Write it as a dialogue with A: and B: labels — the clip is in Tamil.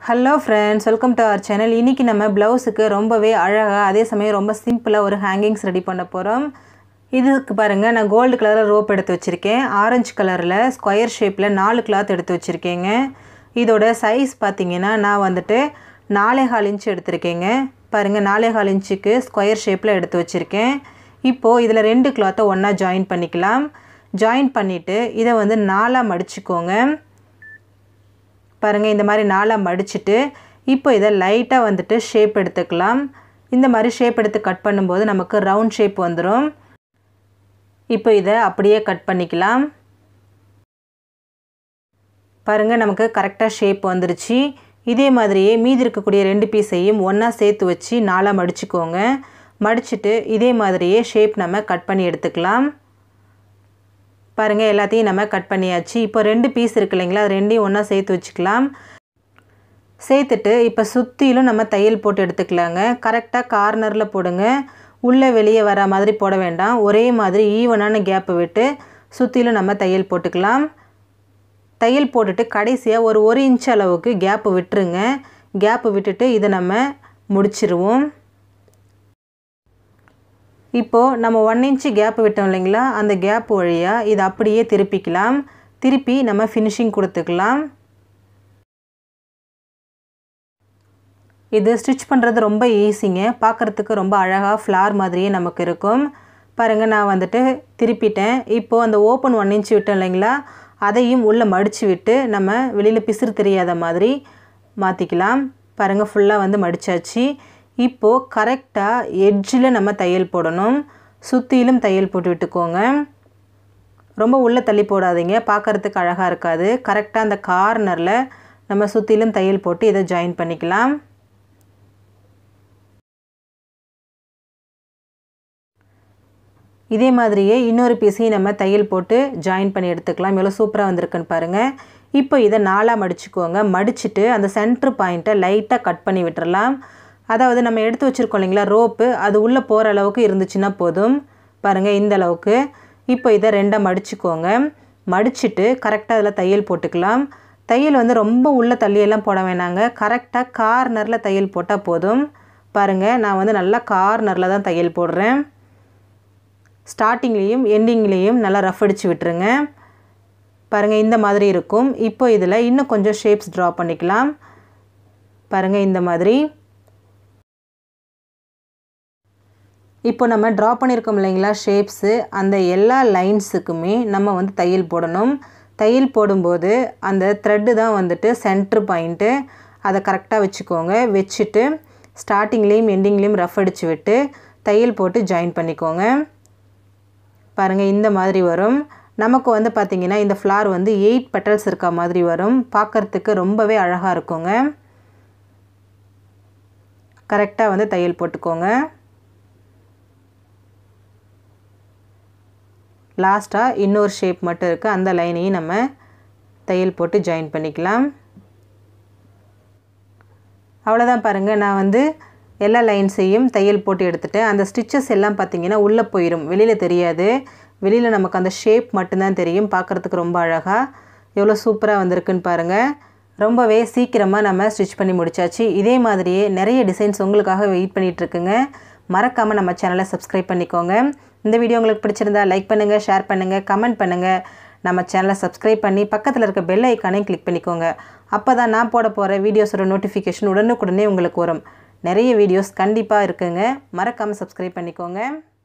A: hello friends welcome to our channel இன்றைக்கி நம்ம ப்ளவுஸுக்கு ரொம்பவே அழகாக அதே சமயம் ரொம்ப சிம்பிளாக ஒரு ஹேங்கிங்ஸ் ரெடி பண்ண போகிறோம் இதுக்கு பாருங்கள் நான் கோல்டு கலரில் ரோப் எடுத்து வச்சுருக்கேன் ஆரஞ்சு கலரில் ஸ்கொயர் ஷேப்பில் நாலு கிளாத் எடுத்து வச்சுருக்கேங்க இதோட சைஸ் பார்த்தீங்கன்னா நான் வந்துட்டு நாலே கால் இன்ச் எடுத்திருக்கேங்க பாருங்கள் நாலே கால் இன்ச்சுக்கு ஸ்கொயர் ஷேப்பில் எடுத்து வச்சுருக்கேன் இப்போது இதில் ரெண்டு கிளாத்தை ஒன்றா ஜாயின் பண்ணிக்கலாம் ஜாயின் பண்ணிவிட்டு இதை வந்து நாலாக மடிச்சுக்கோங்க பாருங்கள் இந்த மாதிரி நாலாக மடிச்சுட்டு இப்போ இதை லைட்டாக வந்துட்டு ஷேப் எடுத்துக்கலாம் இந்த மாதிரி ஷேப் எடுத்து கட் பண்ணும்போது நமக்கு ரவுண்ட் ஷேப் வந்துடும் இப்போ இதை அப்படியே கட் பண்ணிக்கலாம் பாருங்கள் நமக்கு கரெக்டாக ஷேப் வந்துருச்சு இதே மாதிரியே மீதி இருக்கக்கூடிய ரெண்டு பீஸையும் ஒன்றா சேர்த்து வச்சு நாலாக மடிச்சுக்கோங்க மடிச்சுட்டு இதே மாதிரியே ஷேப் நம்ம கட் பண்ணி எடுத்துக்கலாம் பாருங்கள் எல்லாத்தையும் நம்ம கட் பண்ணியாச்சு இப்போ ரெண்டு பீஸ் இருக்கு இல்லைங்களா அது ரெண்டையும் ஒன்றா சேர்த்து வச்சுக்கலாம் சேர்த்துட்டு இப்போ சுற்றிலும் நம்ம தையல் போட்டு எடுத்துக்கலாங்க கரெக்டாக கார்னரில் போடுங்க உள்ளே வெளியே வர மாதிரி போட வேண்டாம் ஒரே மாதிரி ஈவனான கேப்பை விட்டு சுற்றிலும் நம்ம தையல் போட்டுக்கலாம் தையல் போட்டுட்டு கடைசியாக ஒரு ஒரு இன்ச் அளவுக்கு கேப்பு விட்டுருங்க கேப்பு விட்டுட்டு இதை நம்ம முடிச்சிருவோம் இப்போது நம்ம ஒன் இன்ச்சு கேப் விட்டோம் இல்லைங்களா அந்த கேப் வழியாக இதை அப்படியே திருப்பிக்கலாம் திருப்பி நம்ம ஃபினிஷிங் கொடுத்துக்கலாம் இது ஸ்டிச் பண்ணுறது ரொம்ப ஈஸிங்க பார்க்குறதுக்கு ரொம்ப அழகாக ஃப்ளார் மாதிரியே நமக்கு இருக்கும் பாருங்கள் நான் வந்துட்டு திருப்பிட்டேன் இப்போது அந்த ஓப்பன் ஒன் இன்ச் விட்டோம் இல்லைங்களா அதையும் உள்ளே மடித்து விட்டு நம்ம வெளியில் பிசிறு தெரியாத மாதிரி மாற்றிக்கலாம் பாருங்கள் ஃபுல்லாக வந்து மடித்தாச்சு இப்போது கரெக்டாக எட்ஜில் நம்ம தையல் போடணும் சுற்றிலும் தையல் போட்டு விட்டுக்கோங்க ரொம்ப உள்ளே தள்ளி போடாதீங்க பார்க்குறதுக்கு அழகாக இருக்காது கரெக்டாக அந்த கார்னரில் நம்ம சுற்றிலும் தையல் போட்டு இதை ஜாயின் பண்ணிக்கலாம் இதே மாதிரியே இன்னொரு பீஸையும் நம்ம தையல் போட்டு ஜாயின் பண்ணி எடுத்துக்கலாம் எவ்வளோ சூப்பராக வந்திருக்குன்னு பாருங்கள் இப்போ இதை நாலாக மடிச்சுக்கோங்க மடிச்சுட்டு அந்த சென்ட்ரு பாயிண்ட்டை லைட்டாக கட் பண்ணி விட்டுறலாம் அதாவது நம்ம எடுத்து வச்சுருக்கோம் இல்லைங்களா ரோப்பு அது உள்ளே போகிற அளவுக்கு இருந்துச்சுன்னா போதும் பாருங்கள் இந்த அளவுக்கு இப்போ இதை ரெண்டாக மடிச்சுக்கோங்க மடிச்சுட்டு கரெக்டாக அதில் தையல் போட்டுக்கலாம் தையல் வந்து ரொம்ப உள்ளே தள்ளியெல்லாம் போட வேணாங்க கரெக்டாக கார்னரில் தையல் போட்டால் போதும் பாருங்கள் நான் வந்து நல்லா கார்னரில் தான் தையல் போடுறேன் ஸ்டார்டிங்லேயும் எண்டிங்லேயும் நல்லா ரஃப் அடித்து விட்டுருங்க பாருங்கள் இந்த மாதிரி இருக்கும் இப்போ இதில் இன்னும் கொஞ்சம் ஷேப்ஸ் ட்ரா பண்ணிக்கலாம் பாருங்கள் இந்த மாதிரி இப்போ நம்ம ட்ரா பண்ணியிருக்கோம் இல்லைங்களா ஷேப்ஸு அந்த எல்லா லைன்ஸுக்குமே நம்ம வந்து தையல் போடணும் தையல் போடும்போது அந்த த்ரெட்டு தான் வந்துட்டு சென்ட்ரு பாயிண்ட்டு அதை கரெக்டாக வச்சுக்கோங்க வச்சுட்டு ஸ்டார்டிங்லேயும் எண்டிங்லேயும் ரஃப் அடித்து விட்டு தையல் போட்டு ஜாயின் பண்ணிக்கோங்க பாருங்கள் இந்த மாதிரி வரும் நமக்கு வந்து பார்த்திங்கன்னா இந்த ஃப்ளார் வந்து எயிட் பெட்டல்ஸ் இருக்க மாதிரி வரும் பார்க்குறதுக்கு ரொம்பவே அழகாக இருக்குங்க கரெக்டாக வந்து தையல் போட்டுக்கோங்க லாஸ்ட்டாக இன்னொரு ஷேப் மட்டும் இருக்குது அந்த லைனையும் நம்ம தையல் போட்டு ஜாயின் பண்ணிக்கலாம் அவ்வளோதான் பாருங்கள் நான் வந்து எல்லா லைன்ஸையும் தையல் போட்டு எடுத்துட்டேன் அந்த ஸ்டிச்சஸ் எல்லாம் பார்த்திங்கன்னா உள்ளே போயிடும் வெளியில் தெரியாது வெளியில் நமக்கு அந்த ஷேப் மட்டும்தான் தெரியும் பார்க்குறதுக்கு ரொம்ப அழகாக எவ்வளோ சூப்பராக வந்திருக்குன்னு பாருங்கள் ரொம்பவே சீக்கிரமாக நம்ம ஸ்டிச் பண்ணி முடிச்சாச்சு இதே மாதிரியே நிறைய டிசைன்ஸ் உங்களுக்காக வெயிட் பண்ணிகிட்ருக்குங்க மறக்காமல் நம்ம சேனலை சப்ஸ்கிரைப் பண்ணிக்கோங்க இந்த வீடியோ உங்களுக்கு பிடிச்சிருந்தா லைக் பண்ணுங்கள் ஷேர் பண்ணுங்கள் கமெண்ட் பண்ணுங்கள் நம்ம சேனலை சப்ஸ்கிரைப் பண்ணி பக்கத்தில் இருக்க பெல் ஐக்கானையும் கிளிக் பண்ணிக்கோங்க அப்போ தான் நான் போட போகிற வீடியோஸோட நோட்டிஃபிகேஷன் உடனுக்குடனே உங்களுக்கு வரும் நிறைய வீடியோஸ் கண்டிப்பாக இருக்குங்க மறக்காமல் சப்ஸ்கிரைப் பண்ணிக்கோங்க